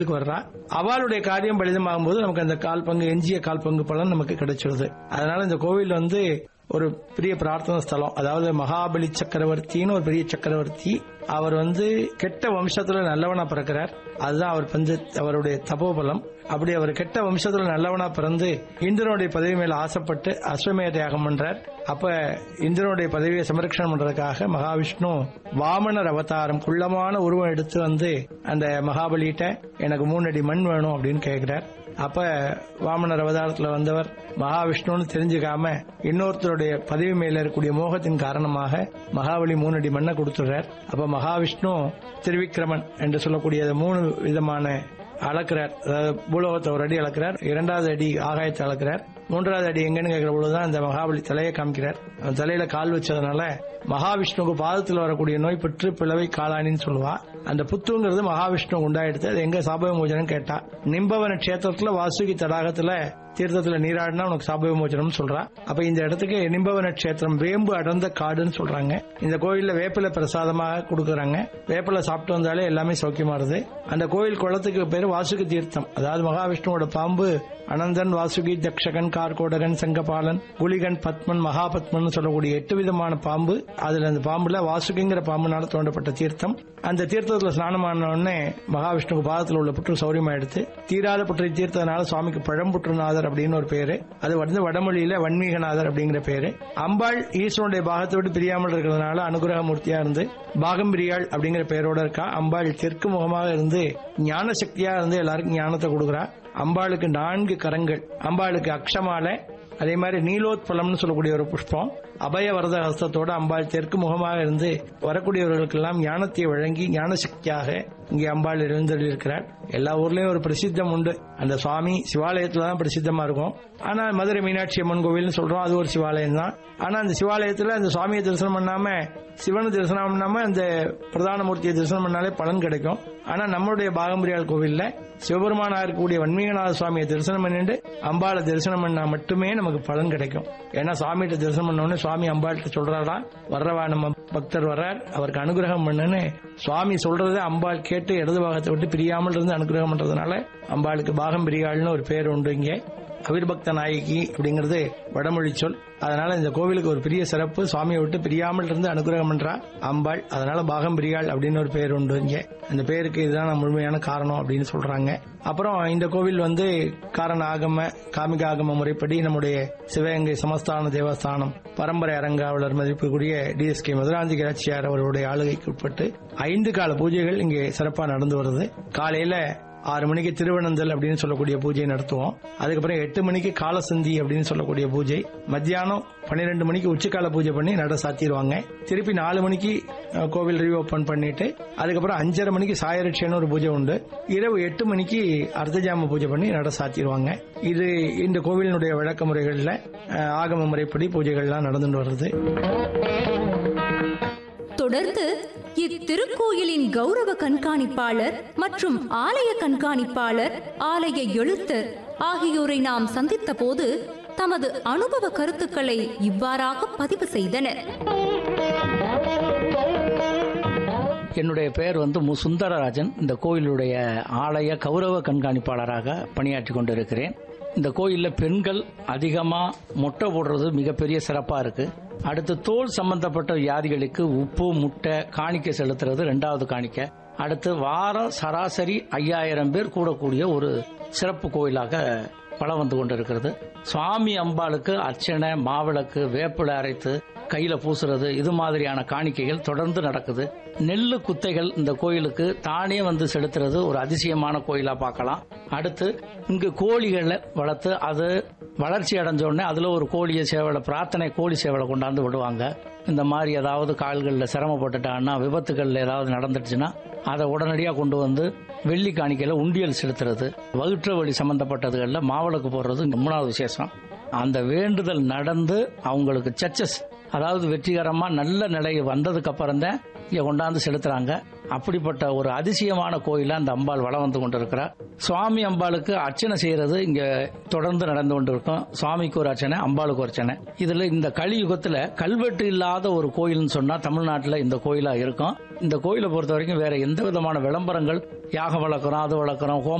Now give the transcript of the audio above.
இதுக்கு வர்றா அவளுடைய காரியம் பலிதமாகும் போது நமக்கு அந்த கால் பங்கு எஞ்சிய கால் பங்கு பலன் நமக்கு கிடைச்சிருது அதனால இந்த கோவில் வந்து ஒரு பெரிய பிரார்த்தனை ஸ்தலம் அதாவது மகாபலி சக்கரவர்த்தின்னு ஒரு பெரிய சக்கரவர்த்தி அவர் வந்து கெட்ட வம்சத்துல நல்லவனா பிறக்கிறார் அதுதான் அவர் பஞ்ச அவருடைய தபோபலம் அப்படி அவர் கெட்ட வம்சத்துல நல்லவனா பிறந்து இந்திரனுடைய பதவி மேல ஆசைப்பட்டு அஸ்வமேத யாகம் பண்றார் அப்ப இந்திரனுடைய பதவியை சம்ரட்சணம் பண்றதுக்காக மகாவிஷ்ணு வாமனர் அவதாரம் குள்ளமான உருவம் எடுத்து வந்து அந்த மகாபலிகிட்ட எனக்கு மூணு அடி மண் வேணும் அப்படின்னு கேட்கிறார் அப்ப வாமனர் அவதாரத்துல வந்தவர் மகாவிஷ்ணுன்னு தெரிஞ்சுக்காம இன்னொருத்தருடைய பதவி மேல இருக்கக்கூடிய மோகத்தின் காரணமாக மகாபலி மூணு அடி மண்ணை கொடுத்துடுறார் அப்ப மகாவிஷ்ணு திருவிக்கிரமன் என்று சொல்லக்கூடிய அந்த மூணு விதமான அளக்கிறார் அதாவது பூலோகத்தை ஒரு அடி அளக்கிறார் இரண்டாவது அடி ஆகாயத்தை அளக்கிறார் மூன்றாவது அடி எங்கன்னு கேட்கிற பொழுதுதான் இந்த மகாபலி தலையை காமிக்கிறார் அந்த தலையில கால் வச்சதுனால மகாவிஷ்ணுவுக்கு பாதத்தில் வரக்கூடிய நோய் பெற்று பிளவை காளானின்னு சொல்லுவா அந்த புத்துங்கிறது மகாவிஷ்ணு உண்டாயிடுத்து அது எங்க சாப விமோச்சனம் கேட்டா நிம்பவன கஷேத்திரத்துல வாசுகி தடாகத்துல தீர்த்தத்துல நீராடினா உனக்கு சாப விமோச்சனம் சொல்றா அப்ப இந்த இடத்துக்கு நிம்பவன கஷேத்திரம் வேம்பு அடர்ந்த காடுன்னு சொல்றாங்க இந்த கோயில்ல வேப்பிலை பிரசாதமாக கொடுக்கறாங்க வேப்பிலை சாப்பிட்டு வந்தாலே எல்லாமே சௌக்கியமாறுது அந்த கோயில் குளத்துக்கு பேரு வாசுகி தீர்த்தம் அதாவது மகாவிஷ்ணுவோட பாம்பு அனந்தன் வாசுகி தக்ஷகன் கார்கோடகன் சங்கபாலன் புலிகன் பத்மன் மகாபத்மன் சொல்லக்கூடிய எட்டு விதமான பாம்பு அதுல அந்த பாம்புல வாசுகிங்கிற பாம்புனால தோண்டப்பட்ட தீர்த்தம் அந்த தீர்த்தத்துல ஸ்நானமான உடனே மகாவிஷ்ணுக்கு பாதத்தில் உள்ள புற்று சௌரியமா எடுத்து தீராத புற்றை தீர்த்ததுனால சுவாமிக்கு பழம்புற்றுநாதர் அப்படின்னு ஒரு பேரு அது வந்து வடமொழியில வன்மீகநாதர் அப்படிங்கிற பேரு அம்பாள் ஈஸ்வரனுடைய பாகத்தை விட்டு பிரியாமல் இருக்கிறதுனால அனுகிரக மூர்த்தியா இருந்து பாகம்பிரியாள் அப்படிங்கிற பெயரோட இருக்கா அம்பாள் தெற்கு முகமாக இருந்து ஞான சக்தியா இருந்து எல்லாருக்கும் ஞானத்தை கொடுக்குறா அம்பாளுக்கு நான்கு கரங்கள் அம்பாளுக்கு அக்ஷமாலை அதே மாதிரி நீலோத்பலம்னு சொல்லக்கூடிய ஒரு புஷ்பம் அபய வரத ஹஸ்தத்தோட அம்பாள் தெற்கு முகமாக இருந்து வரக்கூடியவர்களுக்கெல்லாம் ஞானத்தை வழங்கி ஞான சக்தியாக இங்கே அம்பாள் எழுந்தருளி இருக்கிறார் எல்லா ஊர்லயும் ஒரு பிரசித்தம் உண்டு அந்த சுவாமி சிவாலயத்துல தான் பிரசித்தமா இருக்கும் ஆனா மதுரை மீனாட்சி அம்மன் கோவில்னு சொல்றோம் அது ஒரு சிவாலயம் தான் ஆனா அந்த சிவாலயத்துல அந்த சுவாமியை தரிசனம் பண்ணாம சிவனை தரிசனம் பண்ணாம அந்த பிரதான மூர்த்தியை தரிசனம் பண்ணாலே பலன் கிடைக்கும் ஆனா நம்மளுடைய பாகம்பிரியாள் கோவில்ல சிவபெருமானா இருக்கக்கூடிய வன்மீகநாத சுவாமியை தரிசனம் பண்ணிட்டு அம்பாளை தரிசனம் பண்ணா மட்டுமே நமக்கு பலன் கிடைக்கும் ஏன்னா சுவாமிகிட்ட தரிசனம் பண்ண உடனே சுவாமி அம்பாள்கிட்ட சொல்றாரா வர்றவா நம்ம பக்தர் வர்றார் அவருக்கு அனுகிரகம் பண்ணுன்னு சுவாமி சொல்றதை அம்பாள் கேட்டு இடது பாகத்தை விட்டு பிரியாமல் இருந்து அனுகிரகம் பண்றதுனால அம்பாளுக்கு பாகம் பிரியாள்னு ஒரு பேர் உண்டு இங்கே அவிர்பக்த நாயகி அப்படிங்கிறது வடமொழி சொல் அதனால இந்த கோவிலுக்கு ஒரு பெரிய சிறப்பு சுவாமியை விட்டு பிரியாமல் இருந்து அனுகிரகம் பண்றா அம்பாள் அதனால பாகம் பிரியாள் அப்படின்னு ஒரு பேர் உண்டு இங்க அந்த பேருக்கு இதுதான் முழுமையான காரணம் அப்படின்னு சொல்றாங்க அப்புறம் இந்த கோவில் வந்து காரண ஆகம காமிக ஆகம முறைப்படி நம்முடைய சிவகங்கை சமஸ்தான தேவஸ்தானம் பரம்பரை அரங்காவலர் மதிப்புக்குரிய டிஎஸ்கே மதுராந்தி ஆட்சியார் அவர்களுடைய ஆளுகைக்கு உட்பட்டு ஐந்து கால பூஜைகள் இங்கே சிறப்பா நடந்து வருது காலையில ஆறு மணிக்கு திருவனந்தல் அப்படின்னு சொல்லக்கூடிய பூஜை நடத்துவோம் அதுக்கப்புறம் எட்டு மணிக்கு காலசந்தி அப்படின்னு சொல்லக்கூடிய பூஜை மத்தியானம் பன்னிரெண்டு மணிக்கு உச்சிக்கால பூஜை பண்ணி நட சாத்திடுவாங்க திருப்பி நாலு மணிக்கு அஹ், கோவில் ரீஓபன் பண்ணிட்டு அதுக்கப்புறம் அஞ்சரை மணிக்கு சாயரட்சன்னு ஒரு பூஜை உண்டு இரவு எட்டு மணிக்கு அர்த்தஜாம பூஜை பண்ணி நட சாத்திடுவாங்க இது இந்த கோவிலினுடைய வழக்க முறைகள்ல அஹ், ஆகம முறைப்படி பூஜைகள்லாம் நடந்துட்டு வருது தொடர்ந்து இத்திருக்கோயிலின் கௌரவ கண்காணிப்பாளர் மற்றும் ஆலய கண்காணிப்பாளர் ஆலய எழுத்தர் ஆகியோரை நாம் சந்தித்த போது தமது அனுபவ கருத்துக்களை இவ்வாறாக பதிவு செய்தனர் என்னுடைய பெயர் வந்து மு சுந்தரராஜன் இந்த கோயிலுடைய ஆலய கௌரவ கண்காணிப்பாளராக பணியாற்றி கொண்டிருக்கிறேன் இந்த கோயில்ல பெண்கள் அதிகமா மொட்டை போடுறது மிகப்பெரிய சிறப்பா இருக்கு அடுத்து தோல் சம்பந்தப்பட்ட வியாதிகளுக்கு உப்பு முட்டை காணிக்கை செலுத்துறது ரெண்டாவது காணிக்கை அடுத்து வாரம் சராசரி ஐயாயிரம் பேர் கூடக்கூடிய ஒரு சிறப்பு கோயிலாக பலம் வந்து கொண்டிருக்கிறது சுவாமி அம்பாளுக்கு அர்ச்சனை மாவிளக்கு வேப்பிலை அரைத்து கையில பூசுறது இது மாதிரியான காணிக்கைகள் தொடர்ந்து நடக்குது நெல்லு குத்தைகள் இந்த கோயிலுக்கு தானே வந்து செலுத்துறது ஒரு அதிசயமான கோயிலா பார்க்கலாம் அடுத்து இங்கு கோழிகளை வளர்த்து அது வளர்ச்சி அடைஞ்ச உடனே அதுல ஒரு கோழியை சேவலை பிரார்த்தனை கோழி சேவலை கொண்டாந்து விடுவாங்க இந்த மாதிரி ஏதாவது கால்களில் சிரமப்பட்டுட்டாங்கன்னா விபத்துகள் ஏதாவது நடந்துடுச்சுன்னா அதை உடனடியாக கொண்டு வந்து வெள்ளி காணிக்கையில உண்டியல் செலுத்துறது வயிற்று வலி சம்பந்தப்பட்டதுகளில் மாவிளக்கு போடுறது மூணாவது விசேஷம் அந்த வேண்டுதல் நடந்து அவங்களுக்கு சச்சஸ் அதாவது வெற்றிகரமா நல்ல நிலை வந்ததுக்கு அப்புறம் தான் இங்க கொண்டாந்து செலுத்துறாங்க அப்படிப்பட்ட ஒரு அதிசயமான கோயிலா அந்த அம்பாள் வளம் வந்து கொண்டிருக்கிறார் சுவாமி அம்பாளுக்கு அர்ச்சனை செய்யறது இங்க தொடர்ந்து நடந்து கொண்டிருக்கும் சுவாமிக்கு ஒரு அர்ச்சனை அம்பாளுக்கு ஒரு அர்ச்சனை இதுல இந்த கலியுகத்துல கல்வெட்டு இல்லாத ஒரு கோயில்னு சொன்னா தமிழ்நாட்டுல இந்த கோயிலா இருக்கும் இந்த கோயிலை பொறுத்த வரைக்கும் வேற எந்த விதமான விளம்பரங்கள் யாகம் வளர்க்குறோம் அது வளர்க்குறோம் ஹோமம்